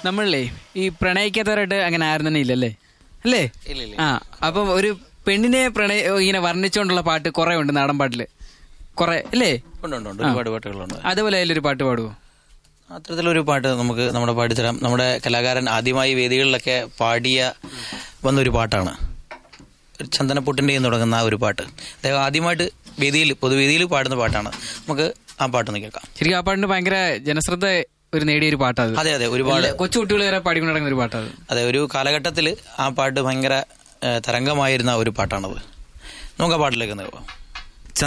നമ്മളേ ഈ പ്രണയിക്കാത്തവരായിട്ട് അങ്ങനെ ആരും തന്നെ ഇല്ലല്ലേ അല്ലേ ഇല്ല, ഇല്ല. ആ അപ്പം ഒരു പെണ്ണിനെ പ്രണയ ഇങ്ങനെ വർണ്ണിച്ചുകൊണ്ടുള്ള പാട്ട് കുറെ ഉണ്ട് നാടൻ പാട്ടില് കുറെ അല്ലേ ഉണ്ട് ഉണ്ട് ഉണ്ട് ഒരുപാട് പാട്ടുകളുണ്ട് അതുപോലെ അതിലൊരു പാട്ട് പാടുവോ അത്തരത്തിലൊരു പാട്ട് നമുക്ക് നമ്മുടെ പാടിത്തരാം നമ്മുടെ കലാകാരൻ ആദ്യമായി വേദികളിലൊക്കെ പാടിയ വന്നൊരു പാട്ടാണ് ഒരു ചന്ദനപ്പൊട്ടിൻ്റെ തുടങ്ങുന്ന ആ ഒരു പാട്ട് അദ്ദേഹം ആദ്യമായിട്ട് വേദിയിൽ പൊതുവേദിയിൽ പാടുന്ന പാട്ടാണ് നമുക്ക് ആ പാട്ടൊന്ന് കേൾക്കാം ശരിക്കും ആ പാട്ടിന് ഭയങ്കര ജനശ്രദ്ധ ഒരു നേടിയ ഒരു പാട്ടാ അത് അതെ അതെ ഒരുപാട് കൊച്ചു കുട്ടികൾ വരെ പാടിക്കൊണ്ട് നടക്കുന്ന ഒരു പാട്ടാ അത് അതെ ഒരു കാലഘട്ടത്തിൽ ആ പാട്ട് ഭയങ്കര ഏഹ്, തരംഗമായിരുന്ന ഒരു പാട്ടാണത് നമുക്ക് ആ പാട്ടിലേക്ക് ഒന്ന് പോകാം